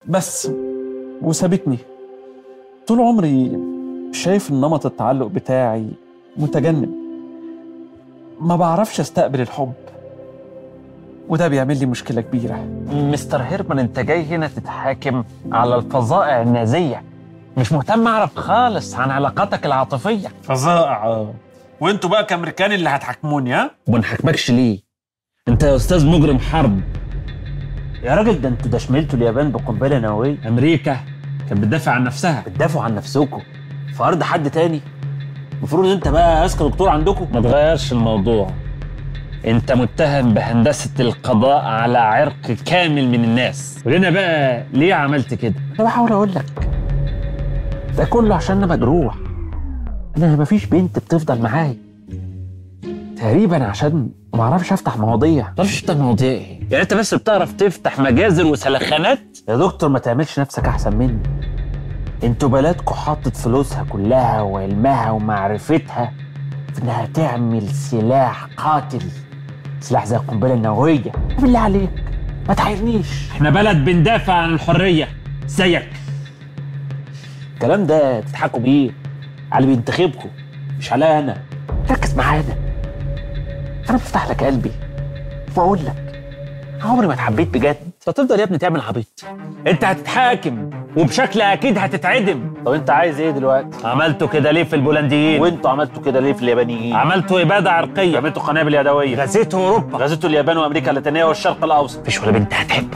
بس وسابتني طول عمري شايف ان نمط التعلق بتاعي متجنب ما بعرفش استقبل الحب وده بيعمل لي مشكلة كبيرة مستر هيرمان انت جاي هنا تتحاكم على الفظائع النازيه مش مهتم اعرف خالص عن علاقاتك العاطفيه فظائع اه وانتوا بقى كامريكان اللي هتحاكموني ها وما نحاكمكش ليه انت يا استاذ مجرم حرب يا راجل ده انتوا دشملتوا اليابان بقنبله نوويه امريكا كانت بتدافع عن نفسها بتدافعوا عن نفسكم في ارض حد تاني المفروض ان انت بقى اذكى دكتور عندكم ما تغيرش الموضوع انت متهم بهندسه القضاء على عرق كامل من الناس ولنا بقى ليه عملت كده انا بحاول اقول لك ده كله عشان انا مجروح انا مفيش بنت بتفضل معايا تقريبا عشان ما اعرفش افتح مواضيع تعرفش تفتح مواضيع ايه يعني انت بس بتعرف تفتح مجازر وسلخانات يا دكتور ما تعملش نفسك احسن مني انتوا بلدكوا حاطط فلوسها كلها وعلمها ومعرفتها في انها تعمل سلاح قاتل سلاح زي القنبله النوويه بالله عليك ما تعايرنيش احنا بلد بندافع عن الحريه زيك الكلام ده تضحكوا بيه على اللي بينتخبكم مش عليا انا ركز معانا انا بفتح لك قلبي واقول لك عمري ما اتحبيت بجد فتفضل يا ابني تعمل عبيط انت هتتحاكم وبشكل اكيد هتتعدم طب انت عايز ايه دلوقتي عملتوا كده ليه في البولنديين وانتوا عملتوا كده ليه في اليابانيين عملتوا اباده عرقيه عملتوا قنابل يدويه غزيتوا اوروبا غزيتوا اليابان وامريكا اللاتينيه والشرق الاوسط مفيش ولا بنت هتحب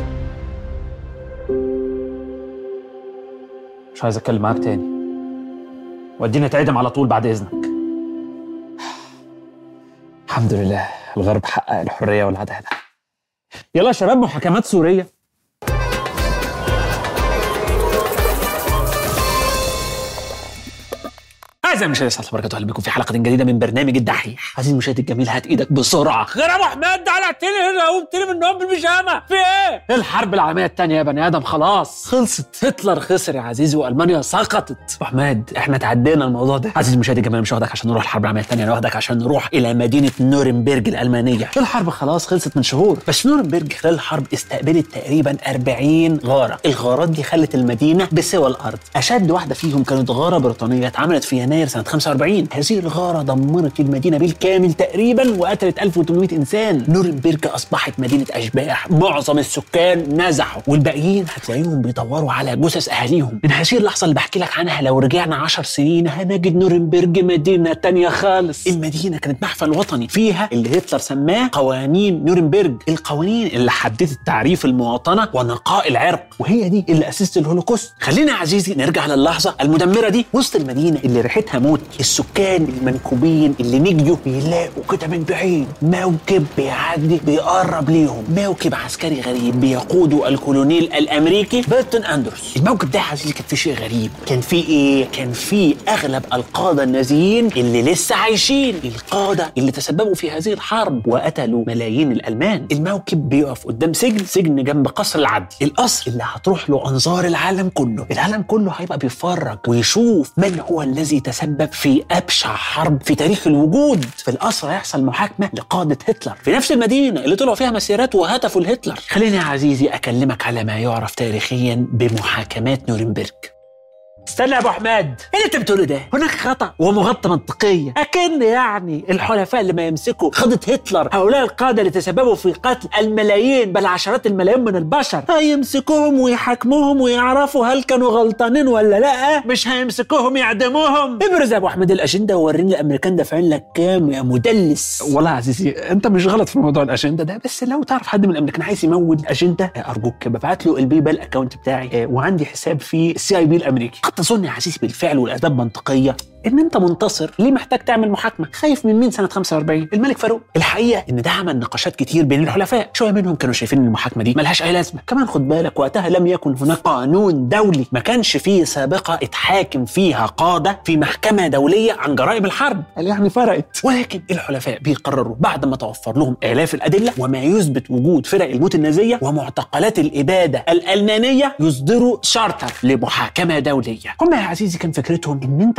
مش عايز اتكلم معاك تاني ودينا اتعدم على طول بعد اذنك الحمد لله الغرب حقق الحريه والعداله يلا يا شباب محاكمات سوريه أعزائي المشاهدين السلام عليكم وبركاته أهلا بكم في حلقة جديدة من برنامج الدحيح عزيزي المشاهد الجميل هات إيدك بسرعة غير أبو حماد على هنا قمتني من النوم بالبيجامة في إيه؟ الحرب العالمية الثانية يا بني آدم خلاص خلصت هتلر خسر يا عزيزي وألمانيا سقطت أبو حماد إحنا تعدينا الموضوع ده عزيزي المشاهد الجميل مش واخدك عشان نروح الحرب العالمية الثانية أنا واخدك عشان نروح إلى مدينة نورنبرج الألمانية الحرب خلاص خلصت من شهور بس نورنبرج خلال الحرب استقبلت تقريبا 40 غارة الغارات دي خلت المدينة بسوى الأرض أشد واحدة فيهم كانت غارة بريطانية اتعملت في يناير سنة 45 هذه الغارة دمرت المدينة بالكامل تقريبا وقتلت 1800 إنسان نورنبرج أصبحت مدينة أشباح معظم السكان نزحوا والباقيين هتلاقيهم بيدوروا على جثث أهاليهم من هذه اللحظة اللي بحكي لك عنها لو رجعنا 10 سنين هنجد نورنبرج مدينة تانية خالص المدينة كانت محفل وطني فيها اللي هتلر سماه قوانين نورنبرج القوانين اللي حددت تعريف المواطنة ونقاء العرق وهي دي اللي أسست الهولوكوست خلينا يا عزيزي نرجع للحظة المدمرة دي وسط المدينة اللي ريحتها موت السكان المنكوبين اللي نجوا بيلاقوا كده من بعيد موكب بيعدي بيقرب ليهم موكب عسكري غريب بيقوده الكولونيل الامريكي بيرتون اندروس الموكب ده يا عزيزي كان فيه شيء غريب كان فيه ايه كان فيه اغلب القاده النازيين اللي لسه عايشين القاده اللي تسببوا في هذه الحرب وقتلوا ملايين الالمان الموكب بيقف قدام سجن سجن جنب قصر العدل القصر اللي هتروح له انظار العالم كله العالم كله هيبقى بيتفرج ويشوف من هو الذي تسبب في ابشع حرب في تاريخ الوجود في القصر هيحصل محاكمه لقاده هتلر في نفس المدينه اللي طلعوا فيها مسيرات وهتفوا لهتلر خليني يا عزيزي اكلمك على ما يعرف تاريخيا بمحاكمات نورنبرج استنى يا ابو حماد ايه اللي انت بتقوله ده هناك خطا ومغطى منطقيه اكن يعني الحلفاء اللي ما يمسكوا قاده هتلر هؤلاء القاده اللي تسببوا في قتل الملايين بل عشرات الملايين من البشر هيمسكوهم ويحاكموهم ويعرفوا هل كانوا غلطانين ولا لا مش هيمسكوهم يعدموهم ابرز يا ابو حماد الاجنده ووريني الامريكان دافعين لك كام يا مدلس والله يا عزيزي انت مش غلط في موضوع الاجنده ده بس لو تعرف حد من الامريكان عايز يمول اجنده ارجوك ببعت له البي بال اكونت بتاعي آه، وعندي حساب في السي اي بي الامريكي قد تظن يا عزيزي بالفعل والاسباب منطقيه ان انت منتصر ليه محتاج تعمل محاكمه خايف من مين سنه 45 الملك فاروق الحقيقه ان ده عمل نقاشات كتير بين الحلفاء شويه منهم كانوا شايفين ان المحاكمه دي ملهاش اي لازمه كمان خد بالك وقتها لم يكن هناك قانون دولي ما كانش فيه سابقه اتحاكم فيها قاده في محكمه دوليه عن جرائم الحرب قال يعني فرقت ولكن الحلفاء بيقرروا بعد ما توفر لهم آلاف الأدلة وما يثبت وجود فرق الموت النازية ومعتقلات الإبادة الألمانية يصدروا شارتر لمحاكمة دولية هم يا عزيزي كان فكرتهم إن أنت لو دورت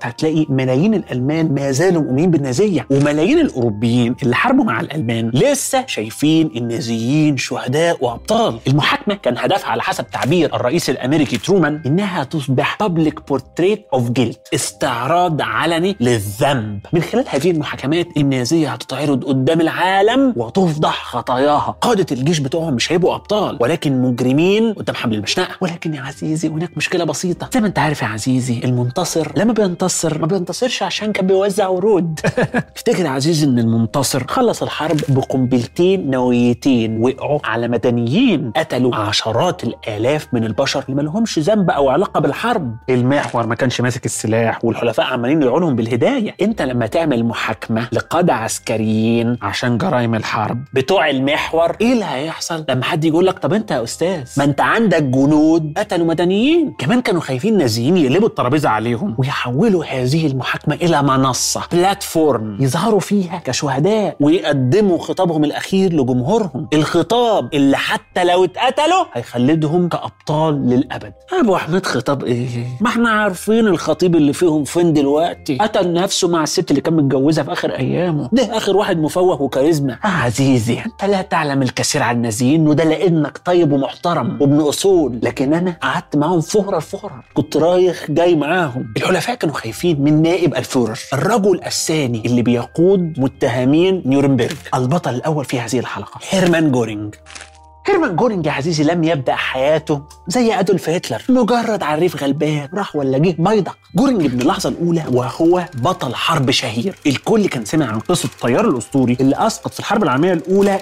الخرائط هتلاقي ملايين الالمان ما زالوا مؤمنين بالنازيه وملايين الاوروبيين اللي حاربوا مع الالمان لسه شايفين النازيين شهداء وابطال المحاكمه كان هدفها على حسب تعبير الرئيس الامريكي ترومان انها تصبح بابليك بورتريت اوف جيلت استعراض علني للذنب من خلال هذه المحاكمات النازيه هتتعرض قدام العالم وتفضح خطاياها قاده الجيش بتوعهم مش هيبقوا ابطال ولكن مجرمين قدام حمل المشنقه ولكن يا عزيزي هناك مشكله بسيطه زي ما انت عارف يا عزيزي المنتصر لما بينتصر ما بينتصرش عشان كان بيوزع ورود افتكر يا عزيزي ان المنتصر خلص الحرب بقنبلتين نوويتين وقعوا على مدنيين قتلوا عشرات الالاف من البشر اللي ما لهمش ذنب او علاقه بالحرب المحور ما كانش ماسك السلاح والحلفاء عمالين يدعوا لهم بالهدايه انت لما تعمل محاكمه لقاده عسكريين عشان جرائم الحرب بتوع المحور ايه اللي هيحصل لما حد يقول لك طب انت يا استاذ ما انت عندك جنود قتلوا مدنيين كمان كانوا خايفين نازيين يقلبوا الترابيزه عليهم ويحولوا هذه المحاكمه الى منصه بلاتفورم يظهروا فيها كشهداء ويقدموا خطابهم الاخير لجمهورهم الخطاب اللي حتى لو اتقتلوا هيخلدهم كابطال للابد ابو احمد خطاب ايه ما احنا عارفين الخطيب اللي فيهم فين دلوقتي قتل نفسه مع الست اللي كان متجوزها في اخر ايامه ده اخر واحد مفوه وكاريزما آه عزيزي انت لا تعلم الكثير عن النازيين وده لانك طيب ومحترم وابن اصول لكن انا قعدت معاهم فهرة الفهرة كنت رايح جاي معاهم الحلفاء كانوا خايفين من نائب الفورر الرجل الثاني اللي بيقود متهمين نيورنبرج البطل الاول في هذه الحلقه هيرمان جورينج هيرمان جورينج يا عزيزي لم يبدا حياته زي ادولف هتلر مجرد عريف غلبان راح ولا جه بيضك جورينج من اللحظه الاولى وهو بطل حرب شهير الكل كان سمع عن قصه الطيار الاسطوري اللي اسقط في الحرب العالميه الاولى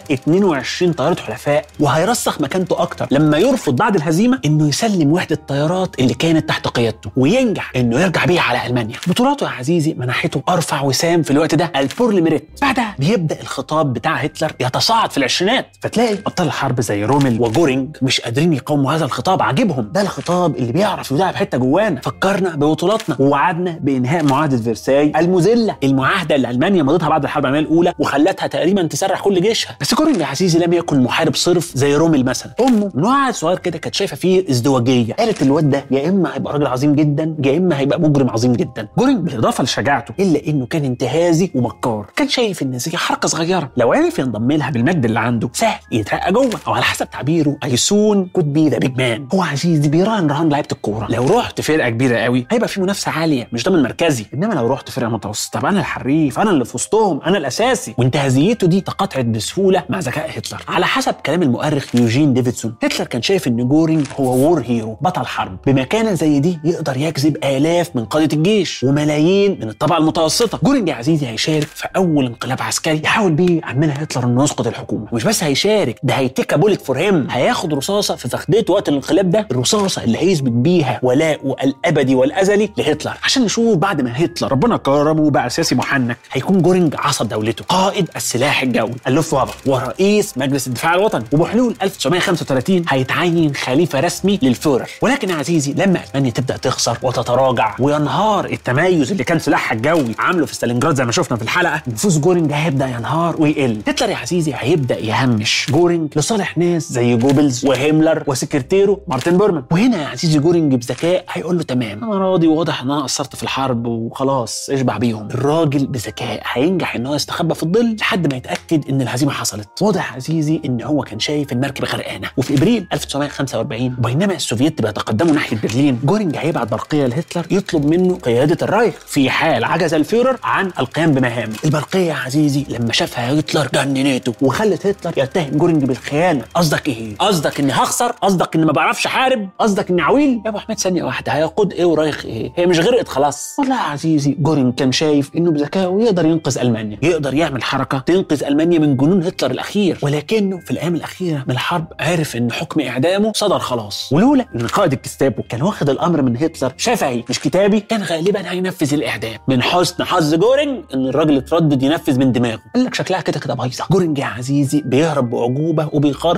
22 طياره حلفاء وهيرسخ مكانته اكتر لما يرفض بعد الهزيمه انه يسلم وحده الطيارات اللي كانت تحت قيادته وينجح انه يرجع بيها على المانيا بطولاته يا عزيزي منحته ارفع وسام في الوقت ده البورل ميريت بعدها بيبدا الخطاب بتاع هتلر يتصاعد في العشرينات فتلاقي ابطال الحرب زي رومل وجورينج مش قادرين يقاوموا هذا الخطاب عاجبهم ده الخطاب اللي بيعرف يدعب حته جوانا فكرنا ببطولاتنا ووعدنا بانهاء معاهده فرساي المذله المعاهده اللي المانيا مضتها بعد الحرب العالميه الاولى وخلتها تقريبا تسرح كل جيشها بس جورينج يا عزيزي لم يكن محارب صرف زي رومل مثلا امه من وعد صغير كده كانت شايفه فيه ازدواجيه قالت الواد ده يا اما هيبقى راجل عظيم جدا يا اما هيبقى مجرم عظيم جدا جورينج بالاضافه لشجاعته الا انه كان انتهازي ومكار كان شايف ان دي حركه صغيره لو عرف ينضم لها بالمجد اللي عنده سهل يترقى جوه او على حسب تعبيره ايسون كود بي ذا بيج مان هو عزيزي بيراهن رهان لعيبه الكوره لو رحت فرقه كبيره قوي هيبقى في منافسه عاليه مش ضامن مركزي انما لو رحت فرقه متوسطه طب انا الحريف انا اللي في وسطهم انا الاساسي وانتهازيته دي تقاطعت بسهوله مع ذكاء هتلر على حسب كلام المؤرخ يوجين ديفيدسون هتلر كان شايف ان جورينج هو وور هيرو بطل حرب بمكانه زي دي يقدر يجذب الاف من قاده الجيش وملايين من الطبقه المتوسطه جورينج يا عزيزي هيشارك في اول انقلاب عسكري يحاول بيه عمنا هتلر انه يسقط الحكومه مش بس هيشارك ده هيتكا بولت فور هيم هياخد رصاصه في فخدته وقت الانقلاب ده الرصاصه اللي هيثبت بيها ولاءه الابدي والازلي لهتلر عشان نشوف بعد ما هتلر ربنا كرمه وبقى سياسي محنك هيكون جورينج عصب دولته قائد السلاح الجوي اللوف وابا ورئيس مجلس الدفاع الوطني وبحلول 1935 هيتعين خليفه رسمي للفورر ولكن يا عزيزي لما المانيا تبدا تخسر وتتراجع وينهار التميز اللي كان سلاحها الجوي عامله في ستالينجراد زي ما شفنا في الحلقه نفوذ جورينج هيبدا ينهار ويقل هتلر يا عزيزي هيبدا يهمش جورينج لصالح ناس زي جوبلز وهيملر وسكرتيره مارتن بورمان وهنا يا عزيزي جورينج بذكاء هيقول له تمام انا راضي وواضح ان انا قصرت في الحرب وخلاص اشبع بيهم الراجل بذكاء هينجح ان هو يستخبى في الظل لحد ما يتاكد ان الهزيمه حصلت واضح يا عزيزي ان هو كان شايف المركبه غرقانه وفي ابريل 1945 بينما السوفييت بيتقدموا ناحيه برلين جورينج هيبعت برقيه لهتلر يطلب منه قياده الرايخ في حال عجز الفيورر عن القيام بمهامه البرقيه يا عزيزي لما شافها هتلر جننته وخلت هتلر يتهم جورينج بالخيانه قصدك ايه قصدك اني هخسر قصدك اني ما بعرفش احارب قصدك اني عويل يا ابو احمد ثانيه واحده هيقود ايه ورايخ ايه هي مش غرقت خلاص والله يا عزيزي جورينج كان شايف انه بذكائه يقدر ينقذ المانيا يقدر يعمل حركه تنقذ المانيا من جنون هتلر الاخير ولكنه في الايام الاخيره من الحرب عرف ان حكم اعدامه صدر خلاص ولولا ان قائد الجستابو كان واخد الامر من هتلر شفهي مش كتابي كان غالبا هينفذ الاعدام من حسن حظ جورينج ان الراجل اتردد ينفذ من دماغه قال لك شكلها كده كده بايظه جورينج يا عزيزي بيهرب باعجوبه وبيقرر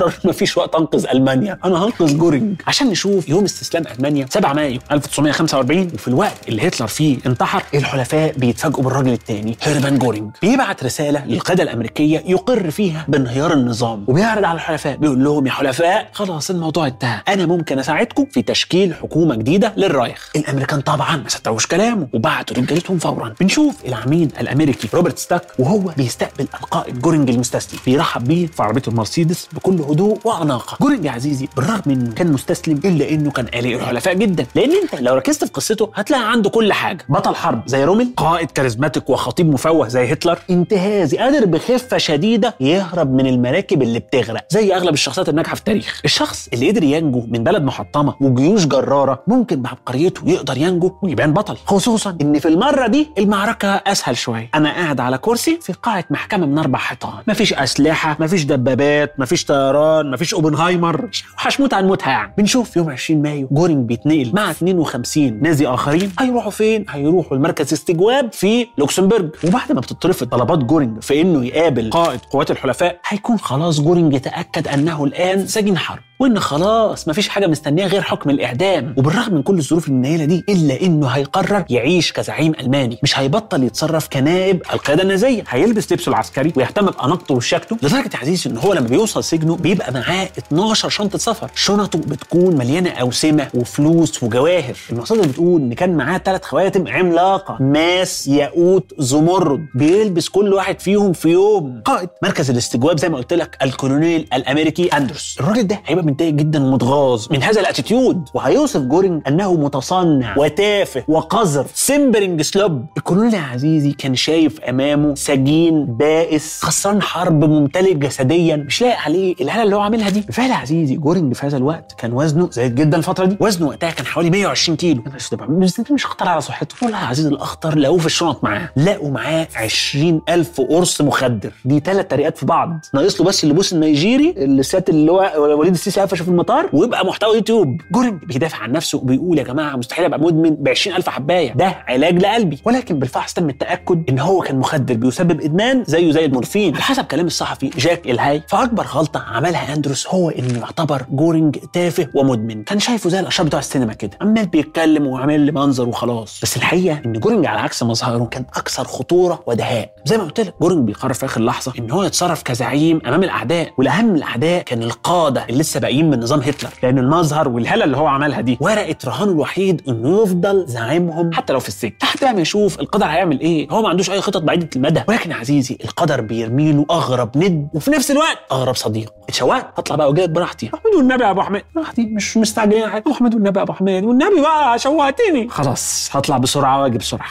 قرر مفيش وقت انقذ المانيا انا هنقذ جورينج عشان نشوف يوم استسلام المانيا 7 مايو 1945 وفي الوقت اللي هتلر فيه انتحر الحلفاء بيتفاجئوا بالراجل الثاني هيرمان جورينج بيبعت رساله للقاده الامريكيه يقر فيها بانهيار النظام وبيعرض على الحلفاء بيقول لهم يا حلفاء خلاص الموضوع انتهى انا ممكن اساعدكم في تشكيل حكومه جديده للرايخ الامريكان طبعا ما صدقوش كلامه وبعتوا رجالتهم فورا بنشوف العميد الامريكي روبرت ستاك وهو بيستقبل القائد جورينج المستسلم بيرحب بيه في عربيته المرسيدس بكل هدوء واناقه جورينج يا عزيزي بالرغم انه كان مستسلم الا انه كان قلق الحلفاء جدا لان انت لو ركزت في قصته هتلاقي عنده كل حاجه بطل حرب زي رومل قائد كاريزماتيك وخطيب مفوه زي هتلر انتهازي قادر بخفه شديده يهرب من المراكب اللي بتغرق زي اغلب الشخصيات الناجحه في التاريخ الشخص اللي قدر ينجو من بلد محطمه وجيوش جراره ممكن بعبقريته يقدر ينجو ويبان بطل خصوصا ان في المره دي المعركه اسهل شويه انا قاعد على كرسي في قاعه محكمه من اربع حيطان مفيش اسلحه مفيش دبابات مفيش طيران مفيش اوبنهايمر هشموت عن موتها يعني بنشوف يوم 20 مايو جورينج بيتنقل مع 52 نازي اخرين هيروحوا فين هيروحوا لمركز استجواب في لوكسمبورج وبعد ما بتترفض طلبات جورينج في انه يقابل قائد قوات الحلفاء هيكون خلاص جورينج تاكد انه الان سجين حرب وان خلاص مفيش حاجه مستنيه غير حكم الاعدام وبالرغم من كل الظروف النيله دي الا انه هيقرر يعيش كزعيم الماني مش هيبطل يتصرف كنائب القياده النازيه هيلبس لبسه العسكري ويهتم باناقته وشياكته لدرجه يا عزيزي ان هو لما بيوصل سجنه بيبقى معاه 12 شنطه سفر شنطه بتكون مليانه اوسمه وفلوس وجواهر المصادر بتقول ان كان معاه ثلاث خواتم عملاقه ماس ياقوت زمرد بيلبس كل واحد فيهم في يوم قائد مركز الاستجواب زي ما قلت لك الكولونيل الامريكي اندرس الراجل ده هيبقى متضايق جدا ومتغاظ من هذا الاتيتيود وهيوصف جورينج انه متصنع وتافه وقذر سيمبرنج سلوب الكولونيل يا عزيزي كان شايف امامه سجين بائس خسران حرب ممتلئ جسديا مش لاقي عليه الهاله اللي هو عاملها دي بالفعل يا عزيزي جورينج في هذا الوقت كان وزنه زايد جدا الفتره دي وزنه وقتها كان حوالي 120 كيلو مش ده مش ده مش خطر على صحته والله يا عزيزي الاخطر لقوه في الشنط معاه لقوا معاه 20000 قرص مخدر دي ثلاث طريقات في بعض ناقص له بس اللبوس النيجيري اللي سات اللي هو وليد السيسي قفشه في المطار ويبقى محتوى يوتيوب جورينج بيدافع عن نفسه وبيقول يا جماعه مستحيل ابقى مدمن ب 20000 حبايه ده علاج لقلبي ولكن بالفحص تم التاكد ان هو كان مخدر بيسبب ادمان زيه زي المورفين على حسب كلام الصحفي جاك الهاي فاكبر غلطه عملها اندروس هو انه يعتبر جورينج تافه ومدمن كان شايفه زي الاشرار بتوع السينما كده عمال بيتكلم وعامل لي منظر وخلاص بس الحقيقه ان جورينج على عكس مظهره كان اكثر خطوره ودهاء زي ما قلت لك جورينج بيقرر في اخر لحظه ان هو يتصرف كزعيم امام الاعداء والاهم من الاعداء كان القاده اللي لسه باقيين من نظام هتلر لان المظهر والهاله اللي هو عملها دي ورقه رهانه الوحيد انه يفضل زعيمهم حتى لو في السجن تحت بقى ما يشوف القدر هيعمل ايه هو ما عندوش اي خطط بعيده المدى ولكن يا عزيزي القدر بيرمي له اغرب ند وفي نفس الوقت اغرب صديق اتشوقت هطلع بقى واجي لك براحتي احمد والنبي يا ابو حميد براحتي مش مستعجلين على حاجه احمد والنبي يا ابو حميد والنبي بقى شوقتني خلاص هطلع بسرعه واجي بسرعه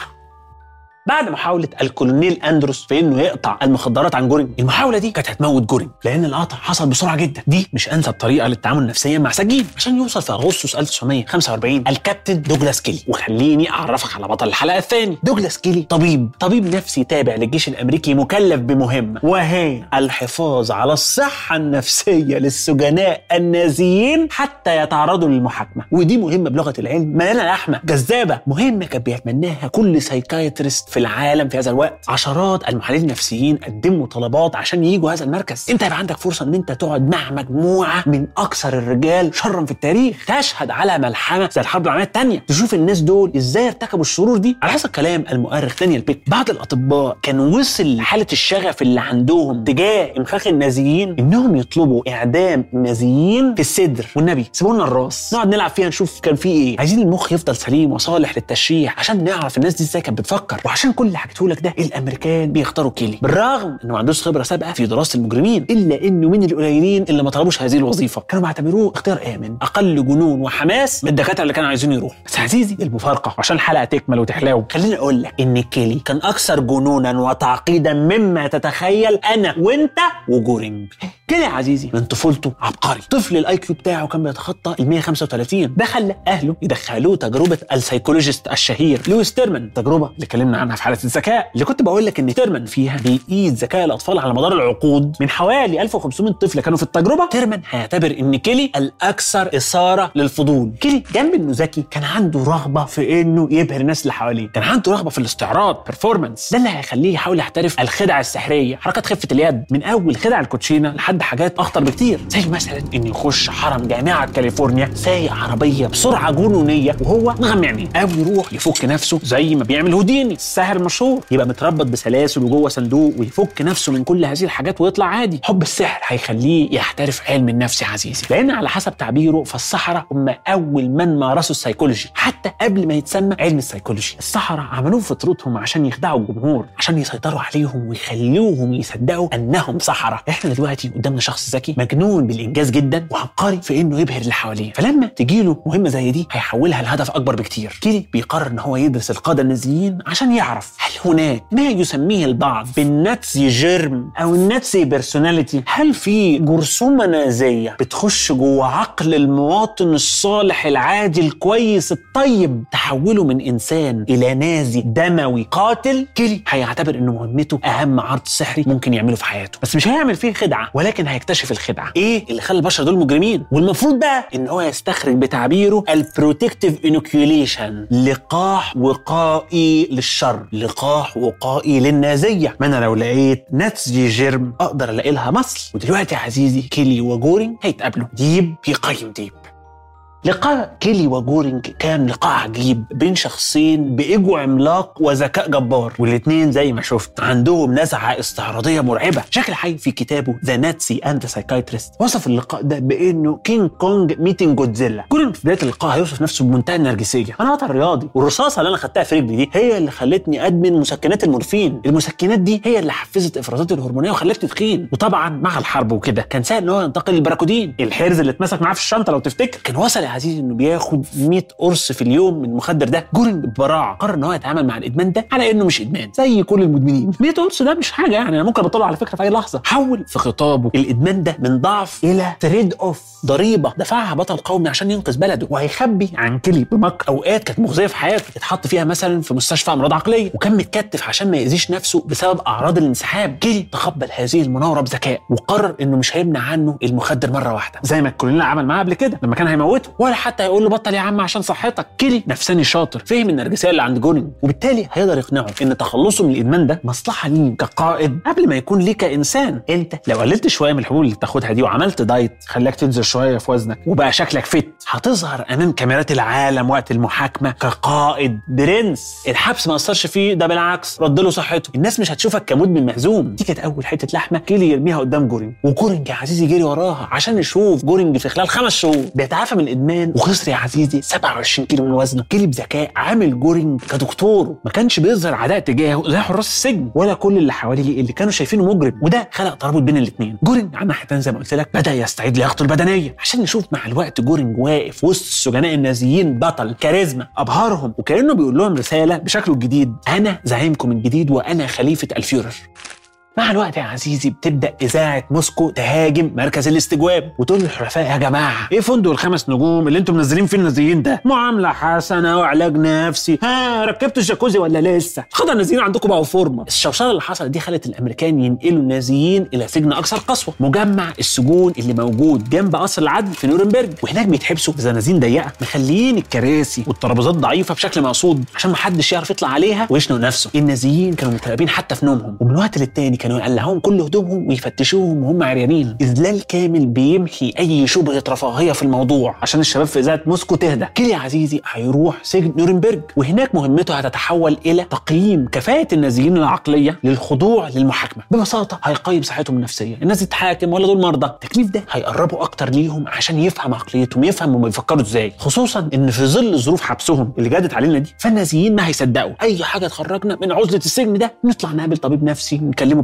بعد محاولة الكولونيل أندروس في إنه يقطع المخدرات عن جورينج، المحاولة دي كانت هتموت جورينج لأن القطع حصل بسرعة جدا، دي مش أنسب طريقة للتعامل نفسيا مع سجين، عشان يوصل في أغسطس 1945 الكابتن دوجلاس كيلي، وخليني أعرفك على بطل الحلقة الثاني، دوجلاس كيلي طبيب، طبيب نفسي تابع للجيش الأمريكي مكلف بمهمة، وهي الحفاظ على الصحة النفسية للسجناء النازيين حتى يتعرضوا للمحاكمة، ودي مهمة بلغة العلم مليانة لحمة، جذابة، مهمة كان بيتمناها كل سايكايترست في العالم في هذا الوقت عشرات المحللين النفسيين قدموا طلبات عشان يجوا هذا المركز انت هيبقى عندك فرصه ان انت تقعد مع مجموعه من اكثر الرجال شرا في التاريخ تشهد على ملحمه زي الحرب العالميه الثانيه تشوف الناس دول ازاي ارتكبوا الشرور دي على حسب كلام المؤرخ دانيال بيك بعض الاطباء كان وصل لحاله الشغف اللي عندهم تجاه انفاخ النازيين انهم يطلبوا اعدام النازيين في الصدر والنبي سيبوا لنا الراس نقعد نلعب فيها نشوف كان في ايه عايزين المخ يفضل سليم وصالح للتشريح عشان نعرف الناس دي ازاي كانت بتفكر وعشان كل اللي حكيته لك ده الامريكان بيختاروا كيلي بالرغم انه ما عندوش خبره سابقه في دراسه المجرمين الا انه من القليلين اللي ما طلبوش هذه الوظيفه كانوا بيعتبروه اختيار امن اقل جنون وحماس من الدكاتره اللي كانوا عايزين يروحوا بس عزيزي المفارقه عشان الحلقه تكمل وتحلاو خليني اقول لك ان كيلي كان اكثر جنونا وتعقيدا مما تتخيل انا وانت وجورينج كيلي يا عزيزي من طفولته عبقري طفل الاي كيو بتاعه كان بيتخطى ال 135 ده خلى اهله يدخلوه تجربه السيكولوجيست الشهير لويس تيرمان التجربه اللي اتكلمنا عنها عنها في حاله الذكاء اللي كنت بقول لك ان تيرمان فيها بيقيس ذكاء الاطفال على مدار العقود من حوالي 1500 طفل كانوا في التجربه تيرمان هيعتبر ان كيلي الاكثر اثاره للفضول كيلي جنب انه ذكي كان عنده رغبه في انه يبهر الناس اللي حواليه كان عنده رغبه في الاستعراض بيرفورمانس ده اللي هيخليه يحاول يحترف الخدع السحريه حركات خفه اليد من اول خدع الكوتشينه لحد حاجات اخطر بكتير زي مثلا انه يخش حرم جامعه كاليفورنيا سايق عربيه بسرعه جنونيه وهو مغمى عينيه او يروح يفك نفسه زي ما بيعمل هوديني الساحر المشهور يبقى متربط بسلاسل وجوه صندوق ويفك نفسه من كل هذه الحاجات ويطلع عادي حب السحر هيخليه يحترف علم النفس يا عزيزي لان على حسب تعبيره فالسحره هم اول من مارسوا السيكولوجي حتى قبل ما يتسمى علم السيكولوجي السحره عملوه في فطرتهم عشان يخدعوا الجمهور عشان يسيطروا عليهم ويخلوهم يصدقوا انهم سحره احنا دلوقتي قدامنا شخص ذكي مجنون بالانجاز جدا وعبقري في انه يبهر اللي حواليه فلما تجيله مهمه زي دي هيحولها لهدف اكبر بكتير كيلي بيقرر ان هو يدرس القاده النازيين عشان يعرف هل هناك ما يسميه البعض بالناتسي جيرم او الناتسي بيرسوناليتي هل في جرثومه نازيه بتخش جوه عقل المواطن الصالح العادي الكويس الطيب تحوله من انسان الى نازي دموي قاتل كيلي هيعتبر ان مهمته اهم عرض سحري ممكن يعمله في حياته بس مش هيعمل فيه خدعه ولكن هيكتشف الخدعه ايه اللي خلى البشر دول مجرمين والمفروض بقى ان هو يستخرج بتعبيره البروتكتيف انوكيوليشن لقاح وقائي للشر لقاح وقائي للنازيه ما انا لو لقيت ناتسي جيرم اقدر الاقي لها مصل ودلوقتي يا عزيزي كيلي وجورينج هيتقابلوا ديب بيقيم ديب لقاء كيلي وجورينج كان لقاء عجيب بين شخصين بإيجو عملاق وذكاء جبار والاتنين زي ما شفت عندهم نزعة استعراضية مرعبة شكل حي في كتابه ذا ناتسي اند سايكايتريست وصف اللقاء ده بانه كينج كونج ميتنج جودزيلا جورينج في بداية اللقاء هيوصف نفسه بمنتهى النرجسية انا بطل رياضي والرصاصة اللي انا خدتها في رجلي دي هي اللي خلتني ادمن مسكنات المورفين المسكنات دي هي اللي حفزت افرازاتي الهرمونية وخلتني تخين وطبعا مع الحرب وكده كان سهل ان هو ينتقل للبراكودين الحرز اللي اتمسك معاه في الشنطة لو تفتكر كان وصل يا عزيزي انه بياخد 100 قرص في اليوم من المخدر ده جورينج ببراعه قرر ان هو يتعامل مع الادمان ده على انه مش ادمان زي كل المدمنين 100 قرص ده مش حاجه يعني انا ممكن ابطله على فكره في اي لحظه حول في خطابه الادمان ده من ضعف الى تريد اوف ضريبه دفعها بطل قومي عشان ينقذ بلده وهيخبي عن كيلي بمكر اوقات كانت مخزيه في حياته اتحط فيها مثلا في مستشفى امراض عقليه وكان متكتف عشان ما يأذيش نفسه بسبب اعراض الانسحاب كيلي تقبل هذه المناوره بذكاء وقرر انه مش هيمنع عنه المخدر مره واحده زي ما الكولونيل عمل معاه قبل كده لما كان هيموته ولا حتى هيقول له بطل يا عم عشان صحتك كيلي نفساني شاطر فهم النرجسيه اللي عند جونينج وبالتالي هيقدر يقنعه ان تخلصه من الادمان ده مصلحه ليه كقائد قبل ما يكون ليه كانسان انت لو قللت شويه من الحبوب اللي بتاخدها دي وعملت دايت خلاك تنزل شويه في وزنك وبقى شكلك فت هتظهر امام كاميرات العالم وقت المحاكمه كقائد برنس الحبس ما اثرش فيه ده بالعكس رد له صحته الناس مش هتشوفك كمدمن مهزوم دي كانت اول حته لحمه كيلي يرميها قدام جورينج وجورينج يا عزيزي جري وراها عشان يشوف جورينج في خلال خمس شهور بيتعافى من الادمان وخسر يا عزيزي 27 كيلو من وزنه كيلي بذكاء عامل جورينج كدكتور ما كانش بيظهر عداء تجاهه زي حراس السجن ولا كل اللي حواليه اللي كانوا شايفينه مجرم وده خلق ترابط بين الاثنين جورينج على ناحيه زي ما قلت لك بدا يستعيد لياقته البدنيه عشان نشوف مع الوقت جورينج واقف وسط السجناء النازيين بطل كاريزما ابهرهم وكانه بيقول لهم رساله بشكله الجديد انا زعيمكم الجديد وانا خليفه الفيورر مع الوقت يا عزيزي بتبدا اذاعه موسكو تهاجم مركز الاستجواب وتقول للحلفاء يا جماعه ايه فندق الخمس نجوم اللي انتم منزلين فيه النازيين ده معامله حسنه وعلاج نفسي ها ركبتوا الجاكوزي ولا لسه خدوا النازيين عندكم بقوا فورمه الشوشره اللي حصلت دي خلت الامريكان ينقلوا النازيين الى سجن اكثر قسوه مجمع السجون اللي موجود جنب قصر العدل في نورنبرج وهناك بيتحبسوا في زنازين ضيقه مخليين الكراسي والترابيزات ضعيفه بشكل مقصود عشان ما حدش يعرف يطلع عليها ويشنق نفسه النازيين كانوا متراقبين حتى في نومهم ومن وقت للتاني كانوا يقلعوهم كل هدومهم ويفتشوهم وهم عريانين اذلال كامل بيمحي اي شبهه رفاهيه في الموضوع عشان الشباب في اذاعه موسكو تهدى كيلي يا عزيزي هيروح سجن نورنبرج وهناك مهمته هتتحول الى تقييم كفاءه النازيين العقليه للخضوع للمحاكمه ببساطه هيقيم صحتهم النفسيه الناس تتحاكم ولا دول مرضى التكليف ده هيقربوا اكتر ليهم عشان يفهم عقليتهم يفهم هم بيفكروا ازاي خصوصا ان في ظل ظروف حبسهم اللي جادت علينا دي فالنازيين ما هيصدقوا اي حاجه تخرجنا من عزله السجن ده نطلع نقابل طبيب نفسي نكلمه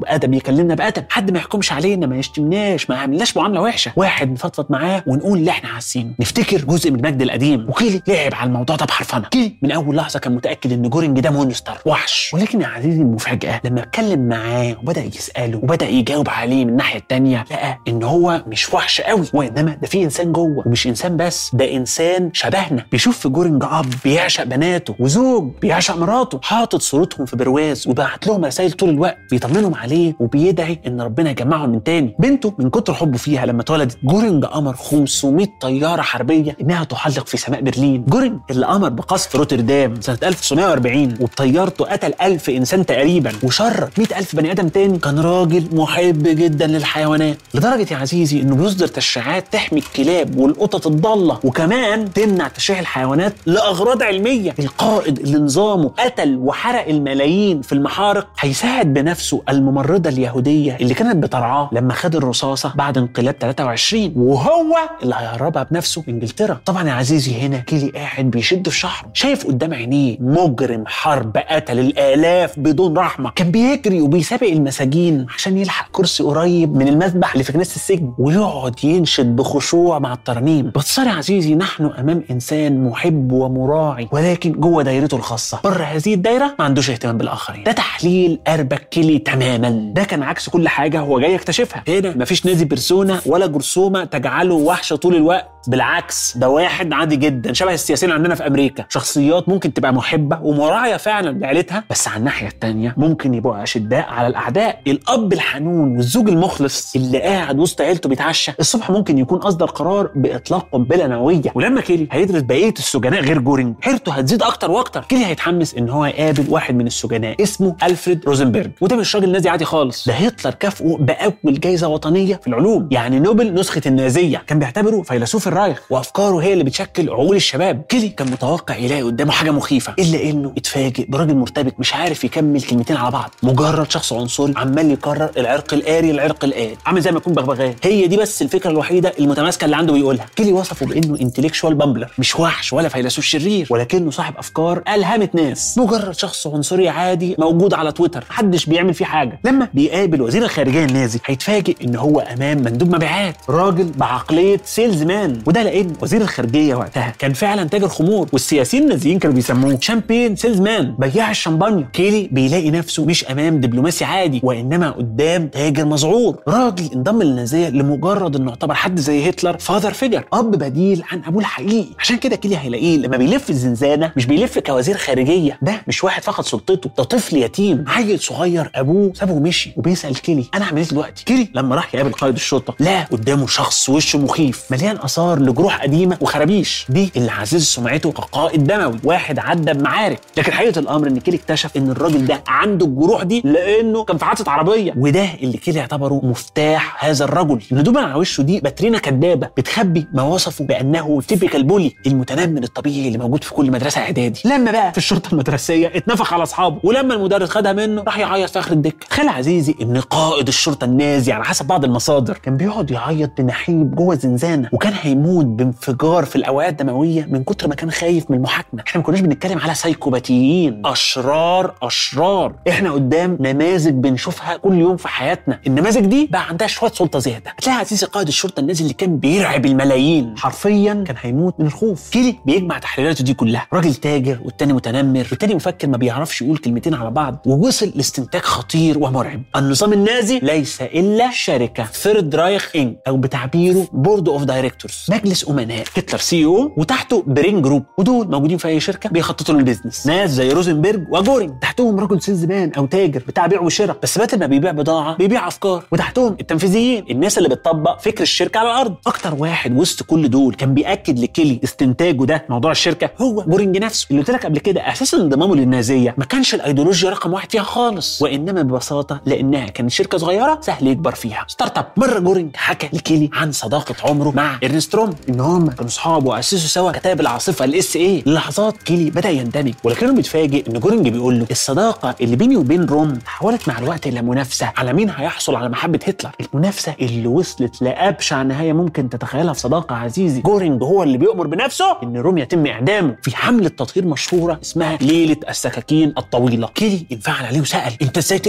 بادب يكلمنا بادب حد ما يحكمش علينا ما يشتمناش ما يعملناش معامله وحشه واحد نفضفض معاه ونقول اللي احنا حاسينه نفتكر جزء من المجد القديم وكيلي لعب على الموضوع ده بحرفنه كيلي من اول لحظه كان متاكد ان جورنج ده مونستر وحش ولكن يا عزيزي المفاجاه لما اتكلم معاه وبدا يساله وبدا يجاوب عليه من الناحيه التانيه لقى ان هو مش وحش قوي وانما ده في انسان جوه ومش انسان بس ده انسان شبهنا بيشوف في جورنج اب بيعشق بناته وزوج بيعشق مراته حاطط صورتهم في برواز وبعت لهم رسائل طول الوقت بيطمنهم عليه وبيدعي ان ربنا يجمعهم من تاني بنته من كتر حبه فيها لما اتولدت جورنج امر 500 طياره حربيه انها تحلق في سماء برلين جورنج اللي امر بقصف روتردام سنه 1940 وبطيارته قتل 1000 انسان تقريبا وشرد 100000 بني ادم تاني كان راجل محب جدا للحيوانات لدرجه يا عزيزي انه بيصدر تشريعات تحمي الكلاب والقطط الضاله وكمان تمنع تشريع الحيوانات لاغراض علميه القائد اللي نظامه قتل وحرق الملايين في المحارق هيساعد بنفسه الممرضه اليهوديه اللي كانت بترعاه لما خد الرصاصه بعد انقلاب 23 وهو اللي هيهربها بنفسه انجلترا طبعا يا عزيزي هنا كيلي قاعد بيشد في شعره شايف قدام عينيه مجرم حرب قتل الالاف بدون رحمه كان بيجري وبيسابق المساجين عشان يلحق كرسي قريب من المذبح اللي في كنيسه السجن ويقعد ينشد بخشوع مع الترانيم باختصار يا عزيزي نحن امام انسان محب ومراعي ولكن جوه دايرته الخاصه بره هذه الدايره ما عندوش اهتمام بالاخرين ده تحليل اربك كيلي تماما ده كان عكس كل حاجه هو جاي يكتشفها هنا مفيش نادي بيرسونا ولا جرثومه تجعله وحشه طول الوقت بالعكس ده واحد عادي جدا شبه السياسيين عندنا في امريكا شخصيات ممكن تبقى محبه ومراعيه فعلا لعيلتها بس على الناحيه الثانيه ممكن يبقوا اشداء على الاعداء الاب الحنون والزوج المخلص اللي قاعد وسط عيلته بيتعشى الصبح ممكن يكون اصدر قرار باطلاق قنبله نوويه ولما كيلي هيدرس بقيه السجناء غير جورينج حيرته هتزيد اكتر واكتر كيلي هيتحمس ان هو يقابل واحد من السجناء اسمه الفريد روزنبرج وده مش راجل نازي عادي خالص ده هتلر كافئه باول جايزه وطنيه في العلوم يعني نوبل نسخه النازيه كان بيعتبره فيلسوف الرايخ وافكاره هي اللي بتشكل عقول الشباب كيلي كان متوقع يلاقي قدامه حاجه مخيفه الا انه اتفاجئ براجل مرتبك مش عارف يكمل كلمتين على بعض مجرد شخص عنصري عمال يكرر العرق الآري العرق الآري عامل زي ما يكون بغبغان هي دي بس الفكره الوحيده المتماسكه اللي عنده بيقولها كيلي وصفه بانه انتلكشوال بامبلر مش وحش ولا فيلسوف شرير ولكنه صاحب افكار الهمت ناس مجرد شخص عنصري عادي موجود على تويتر محدش بيعمل فيه حاجه لما بيقابل وزير الخارجيه النازي هيتفاجئ ان هو امام مندوب مبيعات راجل بعقليه سيلز مان وده لان وزير الخارجيه وقتها كان فعلا تاجر خمور والسياسيين النازيين كانوا بيسموه شامبين سيلز مان بياع الشمبانيا كيلي بيلاقي نفسه مش امام دبلوماسي عادي وانما قدام تاجر مذعور راجل انضم للنازيه لمجرد انه يعتبر حد زي هتلر فاذر فيجر اب بديل عن ابوه الحقيقي عشان كده كيلي هيلاقيه لما بيلف الزنزانه مش بيلف كوزير خارجيه ده مش واحد فقد سلطته ده طفل يتيم عيل صغير ابوه سابه ومشي وبيسال كيلي انا اعمل ايه دلوقتي كيلي لما راح يقابل قائد الشرطه لا قدامه شخص وشه مخيف مليان اثار لجروح قديمه وخرابيش دي اللي عزز سمعته كقائد دموي واحد عدى بمعارك لكن حقيقه الامر ان كيلي اكتشف ان الراجل ده عنده الجروح دي لانه كان في حادثه عربيه وده اللي كيلي اعتبره مفتاح هذا الرجل الندوبه على وشه دي باترينا كدابه بتخبي ما وصفه بانه تيبيكال بولي المتنمر الطبيعي اللي موجود في كل مدرسه اعدادي لما بقى في الشرطه المدرسيه اتنفخ على اصحابه ولما المدرس خدها منه راح يعيط في اخر الدكه خالي عزيزي ان قائد الشرطه النازي على حسب بعض المصادر كان بيقعد يعيط بنحيب جوه الزنزانه وكان هيموت بانفجار في الاوعيه الدمويه من كتر ما كان خايف من المحاكمه احنا ما كناش بنتكلم على سايكوباتيين اشرار اشرار احنا قدام نماذج بنشوفها كل يوم في حياتنا النماذج دي بقى عندها شويه سلطه زياده هتلاقي عزيزي قائد الشرطه النازي اللي كان بيرعب الملايين حرفيا كان هيموت من الخوف كيلي بيجمع تحليلاته دي كلها راجل تاجر والتاني متنمر والتاني مفكر ما بيعرفش يقول كلمتين على بعض ووصل لاستنتاج خطير ومرعب النظام النازي ليس الا شركه ثيرد رايخ انك او بتعبيره بورد اوف دايركتورز مجلس امناء هتلر سي او وتحته برين جروب ودول موجودين في اي شركه بيخططوا للبيزنس ناس زي روزنبرج وجورينج تحتهم رجل سيلز مان او تاجر بتاع بيع وشراء بس بدل ما بيبيع بضاعه بيبيع افكار وتحتهم التنفيذيين الناس اللي بتطبق فكر الشركه على الارض اكتر واحد وسط كل دول كان بياكد لكيلي استنتاجه ده موضوع الشركه هو جورينج نفسه اللي قلت لك قبل كده اساس انضمامه للنازيه ما كانش الايديولوجيا رقم واحد فيها خالص وانما ببساطه لانها كانت شركه صغيره سهل يكبر فيها ستارت اب مره جورينج حكى لكيلي عن صداقه عمره مع ارنستروم ان هم كانوا اصحاب واسسوا سوا كتاب العاصفه الاس اي للحظات كيلي بدا يندمج ولكنه متفاجئ ان جورينج بيقول له الصداقه اللي بيني وبين روم تحولت مع الوقت الى منافسه على مين هيحصل على محبه هتلر المنافسه اللي وصلت لابشع نهايه ممكن تتخيلها في صداقه عزيزي جورينج هو اللي بيأمر بنفسه ان روم يتم اعدامه في حمله تطهير مشهوره اسمها ليله السكاكين الطويله كيلي انفعل عليه وسال انت ازاي تقتل صديق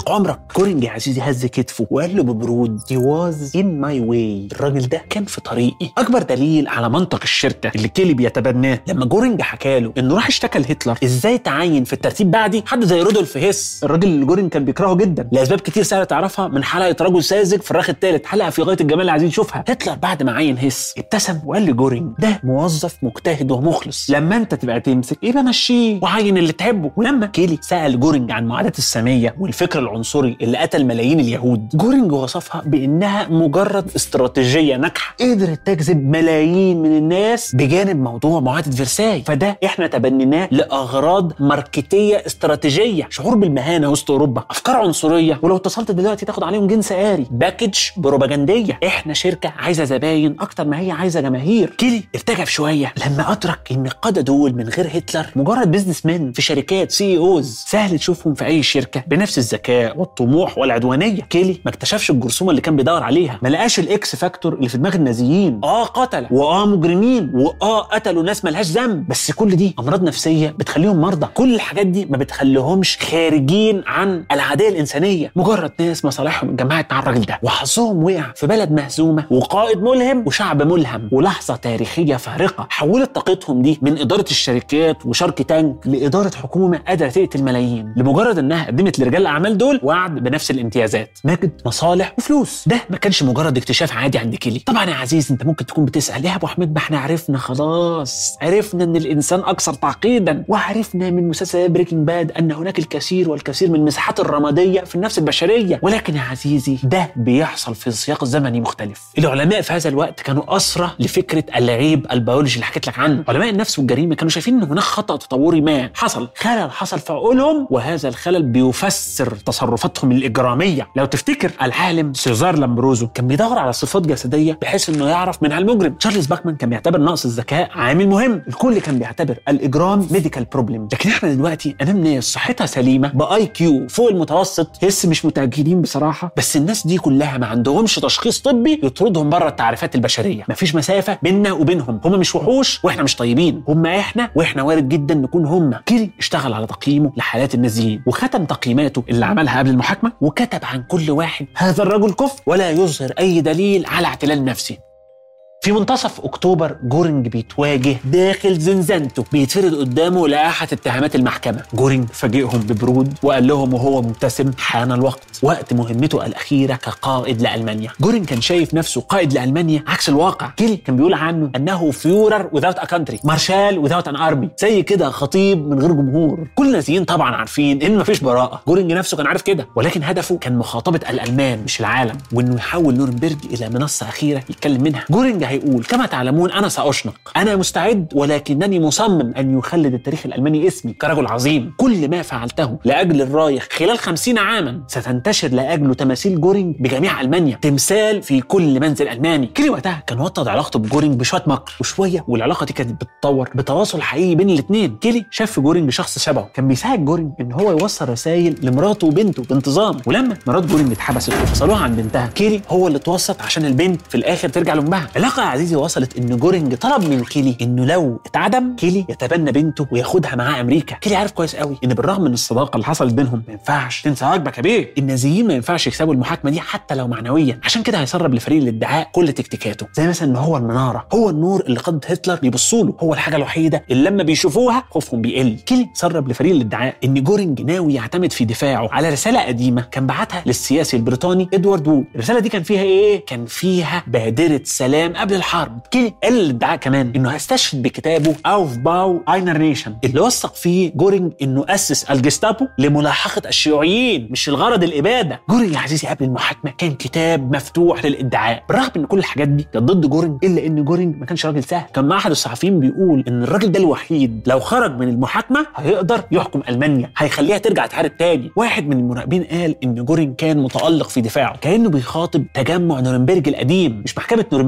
طلق عمرك جورينج يا عزيزي هز كتفه وقال له ببرود he was in my way الراجل ده كان في طريقي اكبر دليل على منطق الشركه اللي كيلي بيتبناه لما جورينج حكى له انه راح اشتكى لهتلر ازاي تعين في الترتيب بعدي حد زي رودولف هيس الراجل اللي جورينج كان بيكرهه جدا لاسباب كتير سهله تعرفها من حلقه رجل ساذج في الراخ الثالث حلقه في غايه الجمال اللي عايزين نشوفها هتلر بعد ما عين هيس ابتسم وقال لجورينج ده موظف مجتهد ومخلص لما انت تبقى تمسك يبقى مشيه وعين اللي تحبه ولما كيلي سال جورينج عن معاداه الساميه والفكر العنصري اللي قتل ملايين اليهود جورينج وصفها بانها مجرد استراتيجيه ناجحه قدرت تجذب ملايين من الناس بجانب موضوع معاهده فرساي فده احنا تبنيناه لاغراض ماركتيه استراتيجيه شعور بالمهانه وسط اوروبا افكار عنصريه ولو اتصلت دلوقتي تاخد عليهم جنس آري باكج بروباجنديه احنا شركه عايزه زباين اكتر ما هي عايزه جماهير كيلي ارتجف شويه لما ادرك ان القاده دول من غير هتلر مجرد بيزنس مان في شركات سي اوز سهل تشوفهم في اي شركه بنفس الذكاء والطموح والعدوانيه كيلي ما اكتشفش الجرثومه اللي كان بيدور عليها ما لقاش الاكس فاكتور اللي في دماغ النازيين اه قتله واه مجرمين واه قتلوا ناس ملهاش ذنب بس كل دي امراض نفسيه بتخليهم مرضى كل الحاجات دي ما بتخليهمش خارجين عن العاديه الانسانيه مجرد ناس مصالحهم اتجمعت مع الراجل ده وحظهم وقع في بلد مهزومه وقائد ملهم وشعب ملهم ولحظه تاريخيه فارقه حولت طاقتهم دي من اداره الشركات وشارك تانك لاداره حكومه قادره تقتل ملايين لمجرد انها قدمت لرجال الاعمال دول وعد بنفس الامتيازات مجد مصالح وفلوس ده ما كانش مجرد اكتشاف عادي عند كيلي طبعا يا عزيز انت ممكن تكون بتسال يا ابو حميد ما احنا عرفنا خلاص عرفنا ان الانسان اكثر تعقيدا وعرفنا من مسلسل بريكنج باد ان هناك الكثير والكثير من المساحات الرماديه في النفس البشريه ولكن يا عزيزي ده بيحصل في سياق زمني مختلف العلماء في هذا الوقت كانوا اسرى لفكره العيب البيولوجي اللي حكيت لك عنه علماء النفس والجريمه كانوا شايفين ان هناك خطا تطوري ما حصل خلل حصل في عقولهم وهذا الخلل بيفسر تصرفاتهم الاجراميه لو تفتكر العالم سيزار لامبروزو كان بيدور على صفات جسديه بحيث انه يعرف منها المجرم تشارلز باكمان كان بيعتبر نقص الذكاء عامل مهم الكل كان بيعتبر الاجرام ميديكال بروبلم لكن احنا دلوقتي امام ناس صحتها سليمه باي كيو فوق المتوسط لسه مش متاكدين بصراحه بس الناس دي كلها ما عندهمش تشخيص طبي يطردهم بره التعريفات البشريه مفيش مسافه بيننا وبينهم هم مش وحوش واحنا مش طيبين هم احنا واحنا وارد جدا نكون هم كيلي اشتغل على تقييمه لحالات النازيين وختم تقييماته اللي عملها قبل المحاكمه وكتب عن كل واحد هذا الرجل كفء ولا يظهر اي دليل على اعتلال نفسي في منتصف اكتوبر جورينج بيتواجه داخل زنزانته بيتفرد قدامه لائحه اتهامات المحكمه جورينج فاجئهم ببرود وقال لهم وهو مبتسم حان الوقت وقت مهمته الاخيره كقائد لالمانيا جورينج كان شايف نفسه قائد لالمانيا عكس الواقع كيلي كان بيقول عنه انه فيورر without a country مارشال without an army زي كده خطيب من غير جمهور كل النازيين طبعا عارفين ان مفيش براءه جورينج نفسه كان عارف كده ولكن هدفه كان مخاطبه الالمان مش العالم وانه يحول نورنبرج الى منصه اخيره يتكلم منها جورينج هيقول كما تعلمون انا ساشنق انا مستعد ولكنني مصمم ان يخلد التاريخ الالماني اسمي كرجل عظيم كل ما فعلته لاجل الرايخ خلال خمسين عاما ستنتشر لاجله تماثيل جورينج بجميع المانيا تمثال في كل منزل الماني كيلي وقتها كان وطد علاقته بجورينج بشويه مكر وشويه والعلاقه دي كانت بتتطور بتواصل حقيقي بين الاثنين كيلي شاف في جورينج شخص شبهه كان بيساعد جورينج ان هو يوصل رسائل لمراته وبنته بانتظام ولما مرات جورينج اتحبست وفصلوها عن بنتها كيلي هو اللي اتوسط عشان البنت في الاخر ترجع لامها العلاقه يا عزيزي وصلت ان جورينج طلب من كيلي انه لو اتعدم كيلي يتبنى بنته وياخدها معاه امريكا كيلي عارف كويس قوي ان بالرغم من الصداقه اللي حصلت بينهم ما ينفعش تنسى واجبك يا بيه النازيين ما ينفعش يكسبوا المحاكمه دي حتى لو معنويا عشان كده هيسرب لفريق الادعاء كل تكتيكاته زي مثلا ان هو المناره هو النور اللي قاده هتلر بيبصوا له هو الحاجه الوحيده اللي لما بيشوفوها خوفهم بيقل كيلي سرب لفريق الادعاء ان جورينج ناوي يعتمد في دفاعه على رساله قديمه كان بعتها للسياسي البريطاني ادوارد وود الرساله دي كان فيها ايه كان فيها بادره سلام قبل الحرب كيلي قال للادعاء كمان انه هيستشهد بكتابه اوف باو اينر نيشن اللي وثق فيه جورينج انه اسس الجستابو لملاحقه الشيوعيين مش الغرض الاباده جورينج يا عزيزي قبل المحاكمه كان كتاب مفتوح للادعاء بالرغم ان كل الحاجات دي كانت ضد جورينج الا ان جورينج ما كانش راجل سهل كان مع احد الصحفيين بيقول ان الراجل ده الوحيد لو خرج من المحاكمه هيقدر يحكم المانيا هيخليها ترجع تحارب تاني واحد من المراقبين قال ان جورينج كان متالق في دفاعه كانه بيخاطب تجمع نورنبرج القديم مش محكمه نورنبرج خالص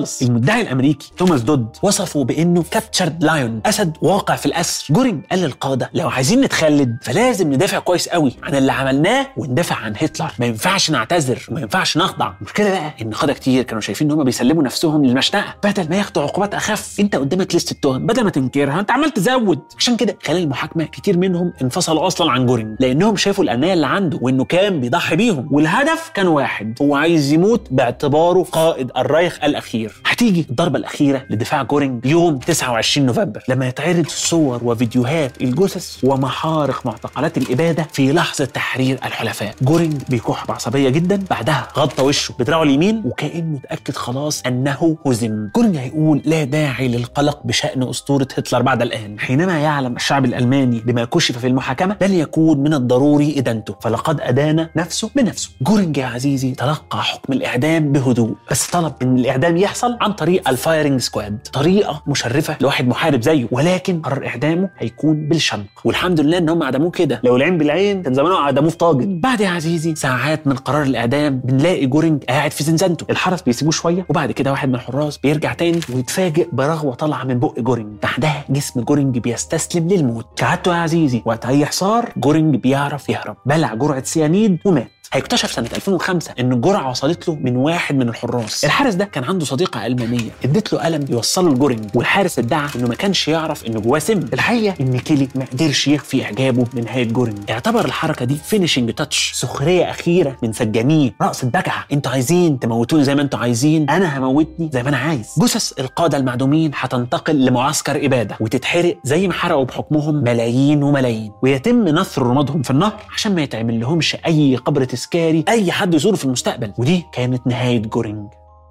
خالص المدعي الامريكي توماس دود وصفه بانه كابتشرد لايون اسد واقع في الاسر جورينج قال للقاده لو عايزين نتخلد فلازم ندافع كويس قوي عن اللي عملناه وندافع عن هتلر ما ينفعش نعتذر وما ينفعش نخضع المشكله بقى ان قاده كتير كانوا شايفين ان هم بيسلموا نفسهم للمشنقه بدل ما ياخدوا عقوبات اخف انت قدامك لسته تهم بدل ما تنكرها انت عمال تزود عشان كده خلال المحاكمه كتير منهم انفصلوا اصلا عن جورينج لانهم شافوا الانيه اللي عنده وانه كان بيضحي بيهم والهدف كان واحد هو عايز يموت باعتباره قائد الرايخ الاخير هتيجي الضربه الاخيره لدفاع جورينج يوم 29 نوفمبر لما يتعرض صور وفيديوهات الجثث ومحارق معتقلات الاباده في لحظه تحرير الحلفاء جورينج بيكح بعصبيه جدا بعدها غطى وشه بدراعه اليمين وكانه اتاكد خلاص انه هزم جورينج هيقول لا داعي للقلق بشان اسطوره هتلر بعد الان حينما يعلم الشعب الالماني بما كشف في المحاكمه بل يكون من الضروري ادانته فلقد ادان نفسه بنفسه جورينج يا عزيزي تلقى حكم الاعدام بهدوء بس طلب ان الاعدام يحصل عن طريق الفايرنج سكواد طريقه مشرفه لواحد محارب زيه ولكن قرار اعدامه هيكون بالشنق والحمد لله ان هم عدموه كده لو العين بالعين كان زمانه عدموه في طاجن بعد يا عزيزي ساعات من قرار الاعدام بنلاقي جورينج قاعد في زنزانته الحرس بيسيبوه شويه وبعد كده واحد من الحراس بيرجع تاني ويتفاجئ برغوه طالعه من بق جورينج بعدها جسم جورينج بيستسلم للموت كعادته يا عزيزي وقت اي حصار جورينج بيعرف يهرب بلع جرعه سيانيد ومات هيكتشف سنة 2005 إن الجرعة وصلت له من واحد من الحراس. الحارس ده كان عنده صديقة ألمانية ادت له قلم يوصله لجورينج والحارس ادعى إنه ما كانش يعرف إن جواه سم. الحقيقة إن كيلي ما قدرش يخفي إعجابه من نهاية جورينج. اعتبر الحركة دي فينيشنج تاتش سخرية أخيرة من سجانيه رقصة بجعة. أنتوا عايزين تموتوني زي ما أنتوا عايزين أنا هموتني زي ما أنا عايز. جثث القادة المعدومين هتنتقل لمعسكر إبادة وتتحرق زي ما حرقوا بحكمهم ملايين وملايين ويتم نثر رمادهم في النهر عشان ما يتعمل لهمش أي قبر تذكاري اي حد يزوره في المستقبل ودي كانت نهايه جورينج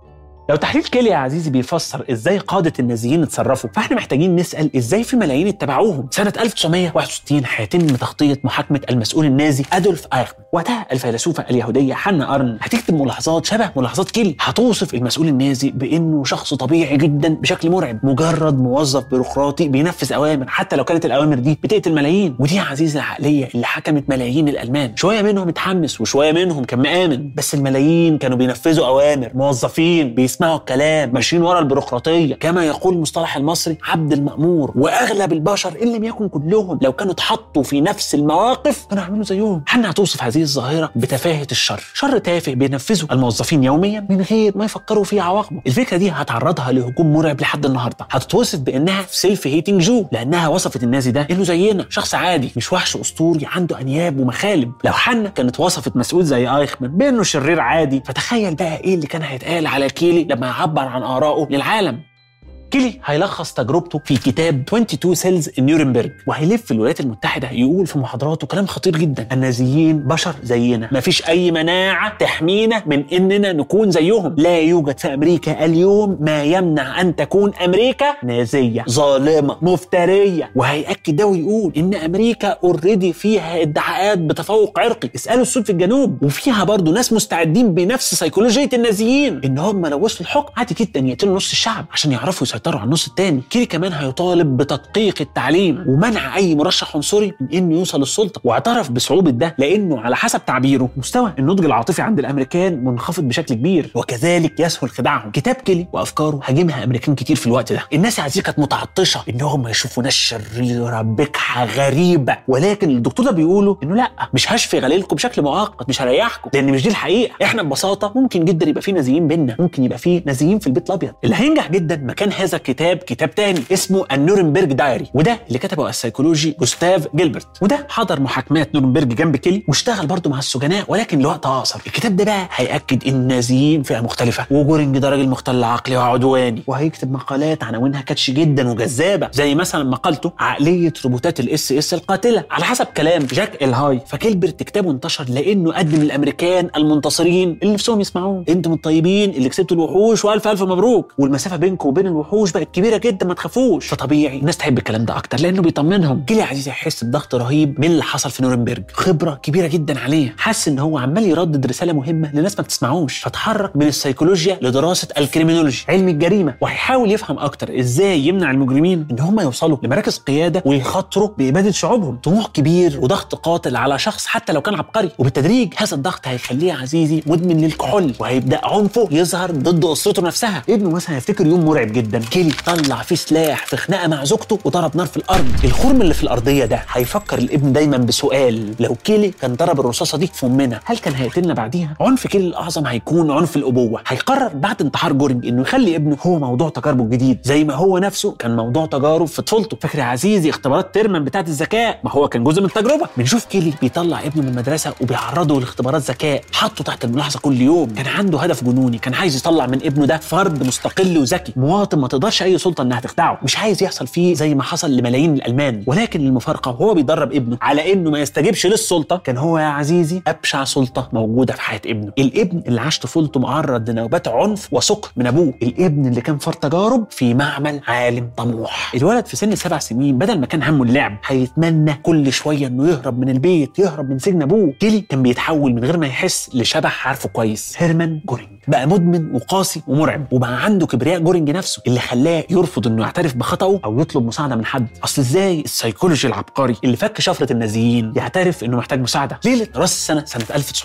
لو تحليل كيلي يا عزيزي بيفسر ازاي قاده النازيين اتصرفوا فاحنا محتاجين نسال ازاي في ملايين اتبعوهم سنه 1961 هيتم تغطيه محاكمه المسؤول النازي ادولف ايخمان وقتها الفيلسوفه اليهوديه حنا ارن هتكتب ملاحظات شبه ملاحظات كيلي هتوصف المسؤول النازي بانه شخص طبيعي جدا بشكل مرعب مجرد موظف بيروقراطي بينفذ اوامر حتى لو كانت الاوامر دي بتقتل ملايين ودي يا عزيزي العقليه اللي حكمت ملايين الالمان شويه منهم اتحمس وشويه منهم كان مآمن بس الملايين كانوا بينفذوا اوامر موظفين بيسمعوا الكلام ماشيين ورا البيروقراطيه كما يقول المصطلح المصري عبد المأمور واغلب البشر ان لم يكن كلهم لو كانوا اتحطوا في نفس المواقف كانوا هيعملوا زيهم حنا هتوصف هذه الظاهره بتفاهه الشر شر تافه بينفذه الموظفين يوميا من غير ما يفكروا في عواقبه الفكره دي هتعرضها لهجوم مرعب لحد النهارده هتتوصف بانها سيلف هيتنج جو لانها وصفت النازي ده انه زينا شخص عادي مش وحش اسطوري عنده انياب ومخالب لو حنا كانت وصفت مسؤول زي ايخمان بانه شرير عادي فتخيل بقى ايه اللي كان هيتقال على كيلي لما يعبر عن ارائه للعالم كيلي هيلخص تجربته في كتاب 22 سيلز نيورنبرج وهيلف في الولايات المتحده يقول في محاضراته كلام خطير جدا النازيين بشر زينا مفيش اي مناعه تحمينا من اننا نكون زيهم لا يوجد في امريكا اليوم ما يمنع ان تكون امريكا نازيه ظالمه مفتريه وهيأكد ده ويقول ان امريكا اوريدي فيها ادعاءات بتفوق عرقي اسالوا السود في الجنوب وفيها برضه ناس مستعدين بنفس سيكولوجيه النازيين ان هم لو وصلوا الحكم عادي جدا يقتلوا نص الشعب عشان يعرفوا يسيطروا على النص التاني كيري كمان هيطالب بتدقيق التعليم ومنع اي مرشح عنصري من انه يوصل للسلطه واعترف بصعوبه ده لانه على حسب تعبيره مستوى النضج العاطفي عند الامريكان منخفض بشكل كبير وكذلك يسهل خداعهم كتاب كيلي وافكاره هاجمها امريكان كتير في الوقت ده الناس يا عزيزي كانت متعطشه انهم يشوفوا ناس شريره بجحه غريبه ولكن الدكتور ده بيقولوا انه لا مش هشفي غليلكم بشكل مؤقت مش هريحكم لان مش دي الحقيقه احنا ببساطه ممكن جدا يبقى في نازيين بينا ممكن يبقى في نازيين في البيت الابيض اللي هينجح جدا مكان هذا الكتاب كتاب تاني اسمه النورنبرج دايري وده اللي كتبه السيكولوجي جوستاف جيلبرت وده حضر محاكمات نورنبرج جنب كيلي واشتغل برضه مع السجناء ولكن لوقت اقصر الكتاب ده بقى هياكد ان النازيين فئه مختلفه وجورنج ده راجل مختل عقلي وعدواني وهيكتب مقالات عناوينها كاتش جدا وجذابه زي مثلا مقالته عقليه روبوتات الاس اس القاتله على حسب كلام جاك الهاي فكيلبرت كتابه انتشر لانه قدم الامريكان المنتصرين اللي نفسهم يسمعوه انتم الطيبين اللي كسبتوا الوحوش والف الف مبروك والمسافه بينكم وبين الوحوش تخافوش بقت كبيره جدا ما تخافوش فطبيعي الناس تحب الكلام ده اكتر لانه بيطمنهم كيلي عزيزي هيحس بضغط رهيب من اللي حصل في نورنبرج خبره كبيره جدا عليه حس ان هو عمال يردد رساله مهمه لناس ما بتسمعوش فتحرك من السيكولوجيا لدراسه الكريمينولوجي علم الجريمه وهيحاول يفهم اكتر ازاي يمنع المجرمين ان هم يوصلوا لمراكز قياده ويخاطروا باباده شعوبهم طموح كبير وضغط قاتل على شخص حتى لو كان عبقري وبالتدريج هذا الضغط هيخليه يا عزيزي مدمن للكحول وهيبدا عنفه يظهر ضد اسرته نفسها ابنه مثلا هيفتكر يوم مرعب جدا كيلي طلع فيه سلاح في خناقه مع زوجته وضرب نار في الارض الخرم اللي في الارضيه ده هيفكر الابن دايما بسؤال لو كيلي كان ضرب الرصاصه دي في امنا هل كان هيقتلنا بعديها عنف كيلي الاعظم هيكون عنف الابوه هيقرر بعد انتحار جورنج انه يخلي ابنه هو موضوع تجاربه الجديد زي ما هو نفسه كان موضوع تجارب في طفولته فاكر يا عزيزي اختبارات تيرمان بتاعت الذكاء ما هو كان جزء من التجربه بنشوف كيلي بيطلع ابنه من المدرسه وبيعرضه لاختبارات ذكاء حطه تحت الملاحظه كل يوم كان عنده هدف جنوني كان عايز يطلع من ابنه ده فرد مستقل وذكي مواطن ما تقدرش اي سلطه انها تخدعه مش عايز يحصل فيه زي ما حصل لملايين الالمان ولكن المفارقه وهو بيدرب ابنه على انه ما يستجيبش للسلطه كان هو يا عزيزي ابشع سلطه موجوده في حياه ابنه الابن اللي عاش طفولته معرض لنوبات عنف وسكر من ابوه الابن اللي كان فرط تجارب في معمل عالم طموح الولد في سن سبع سنين بدل ما كان همه اللعب هيتمنى كل شويه انه يهرب من البيت يهرب من سجن ابوه كيلي كان بيتحول من غير ما يحس لشبح عارفه كويس هيرمان جورينج بقى مدمن وقاسي ومرعب وبقى عنده كبرياء جورينج نفسه اللي خلاه يرفض انه يعترف بخطأه او يطلب مساعده من حد اصل ازاي السيكولوجي العبقري اللي فك شفره النازيين يعترف انه محتاج مساعده ليله راس السنه سنه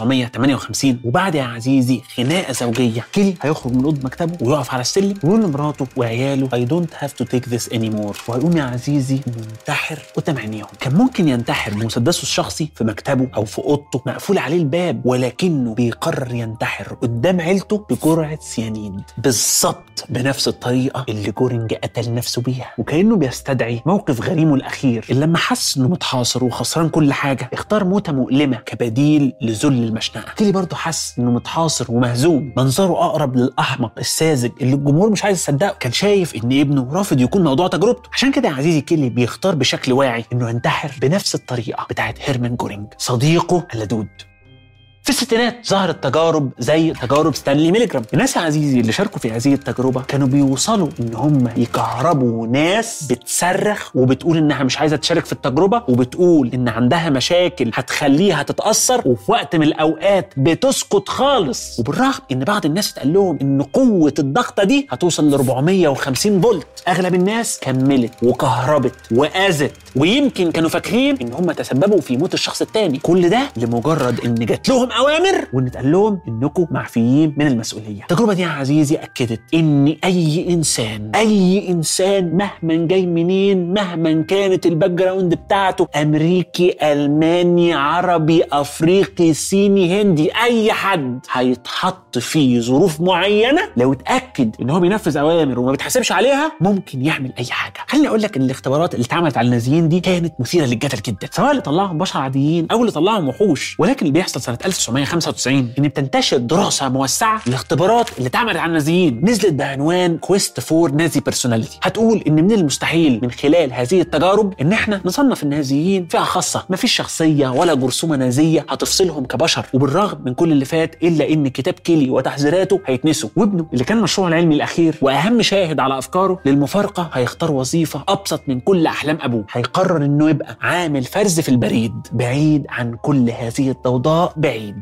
1958 وبعد يا عزيزي خناقه زوجيه كيلي هيخرج من اوضه مكتبه ويقف على السلم ويقول لمراته وعياله I don't have to take this anymore وهيقوم يا عزيزي منتحر قدام عينيهم كان ممكن ينتحر بمسدسه الشخصي في مكتبه او في اوضته مقفول عليه الباب ولكنه بيقرر ينتحر قدام عيلته بجرعه سيانيد بالظبط بنفس الطريقه اللي جورينج قتل نفسه بيها وكانه بيستدعي موقف غريمه الاخير اللي لما حس انه متحاصر وخسران كل حاجه اختار موته مؤلمه كبديل لذل المشنقه كيلي برضه حس انه متحاصر ومهزوم منظره اقرب للاحمق الساذج اللي الجمهور مش عايز يصدقه كان شايف ان ابنه رافض يكون موضوع تجربته عشان كده يا عزيزي كيلي بيختار بشكل واعي انه ينتحر بنفس الطريقه بتاعت هيرمان جورينج صديقه اللدود في الستينات ظهرت تجارب زي تجارب ستانلي ميليجرام الناس يا عزيزي اللي شاركوا في هذه التجربه كانوا بيوصلوا ان هم يكهربوا ناس بتصرخ وبتقول انها مش عايزه تشارك في التجربه وبتقول ان عندها مشاكل هتخليها تتاثر وفي وقت من الاوقات بتسكت خالص وبالرغم ان بعض الناس اتقال لهم ان قوه الضغطه دي هتوصل ل 450 فولت اغلب الناس كملت وكهربت واذت ويمكن كانوا فاكرين ان هم تسببوا في موت الشخص التاني كل ده لمجرد ان جات لهم اوامر وان اتقال لهم انكم معفيين من المسؤوليه التجربه دي يا عزيزي اكدت ان اي انسان اي انسان مهما جاي منين مهما كانت الباك جراوند بتاعته امريكي الماني عربي افريقي صيني هندي اي حد هيتحط في ظروف معينه لو اتاكد ان هو بينفذ اوامر وما بيتحاسبش عليها ممكن يعمل اي حاجه خليني اقول لك ان الاختبارات اللي اتعملت على النازيين دي كانت مثيره للجدل جدا سواء اللي طلعهم بشر عاديين او اللي طلعهم وحوش ولكن اللي بيحصل سنه 1995 ان بتنتشر دراسه موسعه للاختبارات اللي اتعملت على النازيين نزلت بعنوان كويست فور نازي بيرسوناليتي هتقول ان من المستحيل من خلال هذه التجارب ان احنا نصنف النازيين فئه خاصه مفيش شخصيه ولا جرثومه نازيه هتفصلهم كبشر وبالرغم من كل اللي فات الا ان كتاب كيلي وتحذيراته هيتنسوا وابنه اللي كان مشروعه العلمي الاخير واهم شاهد على افكاره للمفارقه هيختار وظيفه ابسط من كل احلام ابوه هيقرر انه يبقى عامل فرز في البريد بعيد عن كل هذه الضوضاء بعيد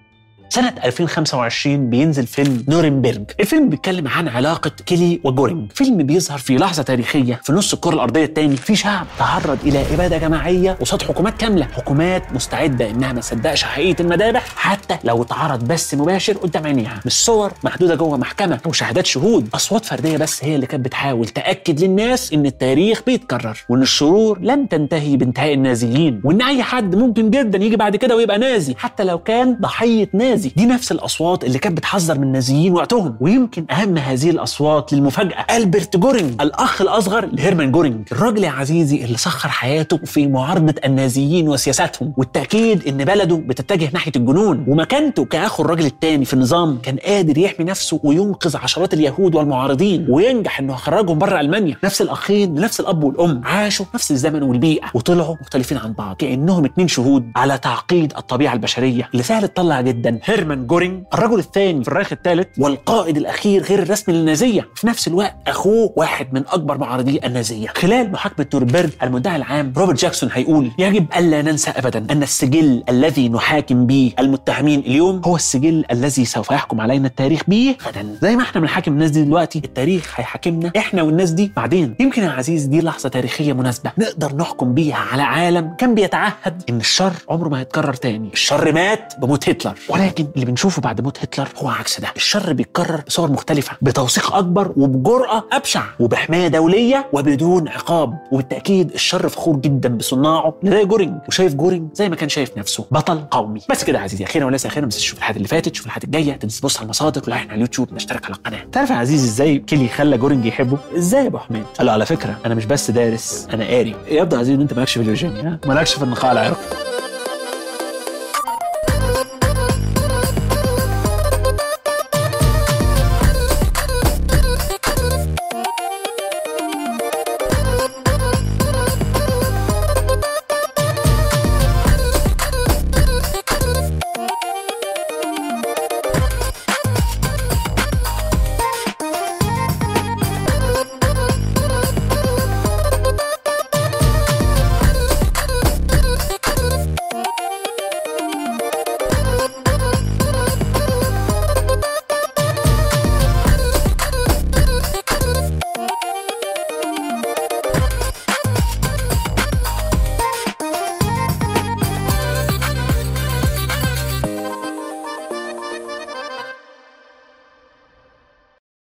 سنة 2025 بينزل فيلم نورنبرج الفيلم بيتكلم عن علاقة كيلي وجورينج فيلم بيظهر في لحظة تاريخية في نص الكرة الأرضية التاني في شعب تعرض إلى إبادة جماعية قصاد حكومات كاملة حكومات مستعدة إنها ما تصدقش حقيقة المذابح حتى لو اتعرض بث مباشر قدام عينيها مش صور محدودة جوه محكمة أو شهادات شهود أصوات فردية بس هي اللي كانت بتحاول تأكد للناس إن التاريخ بيتكرر وإن الشرور لن تنتهي بانتهاء النازيين وإن أي حد ممكن جدا يجي بعد كده ويبقى نازي حتى لو كان ضحية نازي دي نفس الاصوات اللي كانت بتحذر من النازيين وقتهم ويمكن اهم هذه الاصوات للمفاجاه البرت جورينج الاخ الاصغر لهيرمان جورينج الراجل يا عزيزي اللي سخر حياته في معارضه النازيين وسياساتهم والتاكيد ان بلده بتتجه ناحيه الجنون ومكانته كاخو الراجل الثاني في النظام كان قادر يحمي نفسه وينقذ عشرات اليهود والمعارضين وينجح انه يخرجهم بره المانيا نفس الاخين لنفس الاب والام عاشوا نفس الزمن والبيئه وطلعوا مختلفين عن بعض كانهم اتنين شهود على تعقيد الطبيعه البشريه اللي سهل تطلع جدا هيرمان جورينج الرجل الثاني في الريخ الثالث والقائد الاخير غير الرسمي للنازيه في نفس الوقت اخوه واحد من اكبر معارضي النازيه خلال محاكمه نورنبرج المدعي العام روبرت جاكسون هيقول يجب الا ننسى ابدا ان السجل الذي نحاكم به المتهمين اليوم هو السجل الذي سوف يحكم علينا التاريخ به غدا زي ما احنا بنحاكم الناس دي دلوقتي التاريخ هيحاكمنا احنا والناس دي بعدين يمكن يا عزيز دي لحظه تاريخيه مناسبه نقدر نحكم بيها على عالم كان بيتعهد ان الشر عمره ما هيتكرر تاني الشر مات بموت هتلر ولكن اللي بنشوفه بعد موت هتلر هو عكس ده الشر بيتكرر بصور مختلفه بتوثيق اكبر وبجرأه ابشع وبحمايه دوليه وبدون عقاب وبالتاكيد الشر فخور جدا بصناعه زي جورينج وشايف جورينج زي ما كان شايف نفسه بطل قومي بس كده يا عزيزي اخيرا وليس اخيرا بس تشوف الحلقات اللي فاتت تشوف الحلقات الجايه تنسى تبص على المصادر ولايك على اليوتيوب نشترك على القناه تعرف يا عزيزي ازاي كيلي خلى جورينج يحبه ازاي يا ابو حميد قال له على فكره انا مش بس دارس انا قاري يبدو يا عزيزي ان انت مالكش في الفيرجينيا مالكش في النقاء العرقي